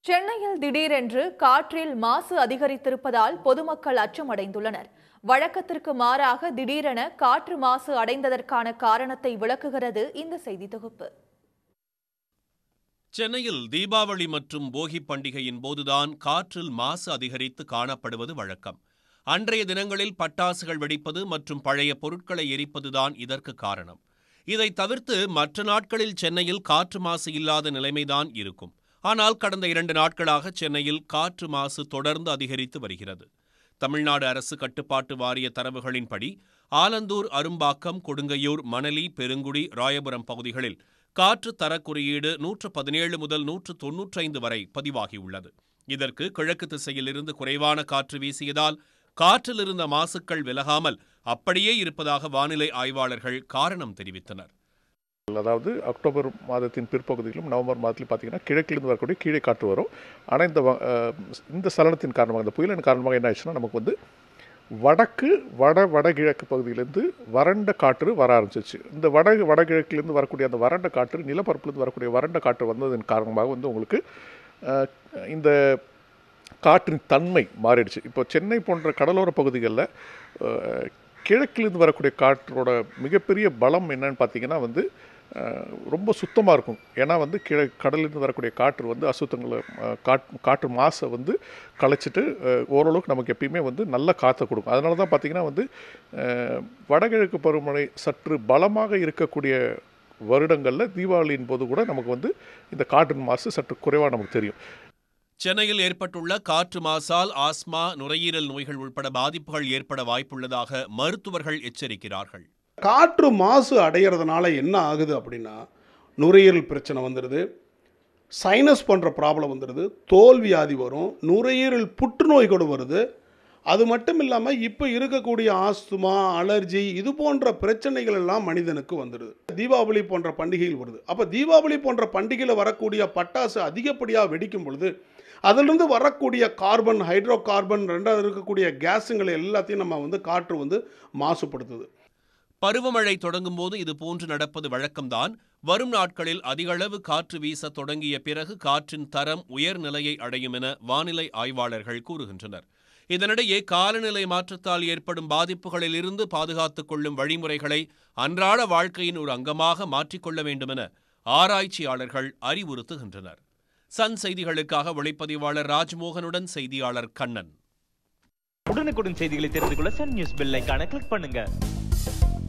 சென்னையில் திடீரென்று காற்றில் மாசு அதிகரித்திருப்பதால் பொதுமக்கள் அச்சமடைந்துள்ளனர் வழக்கத்திற்கு மாறாக திடீரென காற்று மாசு அடைந்ததற்கான காரணத்தை விளக்குகிறது இந்த செய்தி தொகுப்பு சென்னையில் தீபாவளி மற்றும் போகி பண்டிகையின் போதுதான் காற்றில் மாசு அதிகரித்து காணப்படுவது வழக்கம் அன்றைய தினங்களில் பட்டாசுகள் வெடிப்பது மற்றும் பழைய பொருட்களை எரிப்பதுதான் இதற்கு காரணம் இதை தவிர்த்து மற்ற நாட்களில் சென்னையில் காற்று மாசு இல்லாத நிலைமைதான் இருக்கும் ஆனால் கடந்த இரண்டு நாட்களாக சென்னையில் காற்று மாசு தொடர்ந்து அதிகரித்து வருகிறது தமிழ்நாடு அரசு கட்டுப்பாட்டு வாரிய தரவுகளின்படி ஆலந்தூர் அரும்பாக்கம் கொடுங்கையூர் மணலி பெருங்குடி ராயபுரம் பகுதிகளில் காற்று தரக் குறியீடு நூற்று பதினேழு முதல் நூற்று தொன்னூற்றைந்து வரை பதிவாகியுள்ளது இதற்கு கிழக்கு திசையிலிருந்து குறைவான காற்று வீசியதால் காற்றில் இருந்த மாசுக்கள் விலகாமல் அப்படியே இருப்பதாக வானிலை ஆய்வாளர்கள் காரணம் தெரிவித்தனர் அதாவது அக்டோபர் மாதத்தின் பிற்பகுதியிலும் நவம்பர் மாதத்திலும் பார்த்தீங்கன்னா கிழக்கிலிருந்து வரக்கூடிய கீழே காற்று வரும் ஆனால் இந்த வ- அஹ், இந்த சலனத்தின் காரணமாக இந்த புயலின் காரணமாக என்ன ஆயிடுச்சுன்னா நமக்கு வந்து வடக்கு வட வடகிழக்கு பகுதியிலேருந்து வறண்ட காற்று வர ஆரம்பிச்சிச்சு இந்த வட வடகிழக்கிலிருந்து வரக்கூடிய அந்த வறண்ட காற்று நிலப்பரப்புலேருந்து வரக்கூடிய வறண்ட காற்று வந்ததன் காரணமாக வந்து உங்களுக்கு அஹ், இந்த காற்றின் தன்மை மாறிடுச்சு இப்போ சென்னை போன்ற கடலோர பகுதிகளில் அஹ், கிழக்கிலிருந்து வரக்கூடிய காற்றோட மிகப்பெரிய பலம் என்னன்னு பார்த்தீங்கன்னா வந்து அஹ், ரொம்ப சுத்தமாக இருக்கும் ஏன்னா வந்து கிழ கடலிலிருந்து வரக்கூடிய காற்று வந்து அசுத்தங்களை அஹ், காட் காற்று மாசை வந்து கலைச்சிட்டு அஹ், ஓரளவுக்கு நமக்கு எப்பயுமே வந்து நல்ல காற்றை கொடுக்கும் அதனால தான் பார்த்தீங்கன்னா வந்து அஹ், வடகிழக்கு பருவமழை சற்று பலமாக இருக்கக்கூடிய வருடங்களில் தீபாவளியின் போது கூட நமக்கு வந்து இந்த காற்றின் மாசு சற்று குறைவாக நமக்கு தெரியும் சென்னையில் ஏற்பட்டுள்ள காற்று மாசால் ஆஸ்மா நுரையீரல் நோய்கள் உட்பட பாதிப்புகள் ஏற்பட வாய்ப்புள்ளதாக மருத்துவர்கள் எச்சரிக்கிறார்கள் காற்று மாசு அடையிறதுனால என்ன ஆகுது அப்படின்னா நுரையீரல் பிரச்சனை வந்துடுது சைனஸ் போன்ற ப்ராப்ளம் வந்துடுது தோல் வியாதி வரும் நுரையீரல் புற்றுநோய் கூட வருது அது மட்டும் இல்லாமல் இப்போ இருக்கக்கூடிய ஆஸ்துமா அலர்ஜி இது போன்ற பிரச்சனைகள் எல்லாம் மனிதனுக்கு வந்துடுது தீபாவளி போன்ற பண்டிகைகள் வருது அப்போ தீபாவளி போன்ற பண்டிகையில் வரக்கூடிய பட்டாசு அதிகப்படியாக வெடிக்கும் பொழுது அதிலிருந்து வரக்கூடிய கார்பன் ஹைட்ரோ கார்பன் ரெண்டாவது இருக்கக்கூடிய கேஸுங்களை எல்லாத்தையும் நம்ம வந்து காற்று வந்து மாசுபடுத்துது பருவமழை தொடங்கும் போது இது போன்று நடப்பது வழக்கம்தான் வரும் நாட்களில் அதிகளவு காற்று வீச தொடங்கிய பிறகு காற்றின் தரம் உயர்நிலையை அடையும் என வானிலை ஆய்வாளர்கள் கூறுகின்றனர் இதனிடையே காலநிலை மாற்றத்தால் ஏற்படும் பாதிப்புகளில் இருந்து பாதுகாத்துக் கொள்ளும் வழிமுறைகளை அன்றாட வாழ்க்கையின் ஒரு அங்கமாக மாற்றிக்கொள்ள வேண்டுமென ஆராய்ச்சியாளர்கள் அறிவுறுத்துகின்றனர் சன் செய்திகளுக்காக ஒளிப்பதிவாளர் ராஜ்மோகனுடன் செய்தியாளர் கண்ணன் உடனுக்குடன் செய்திகளை தெரிந்து கொள்ள சன் நியூஸ் பெல் ஐகானை கிளிக் பண்ணுங்க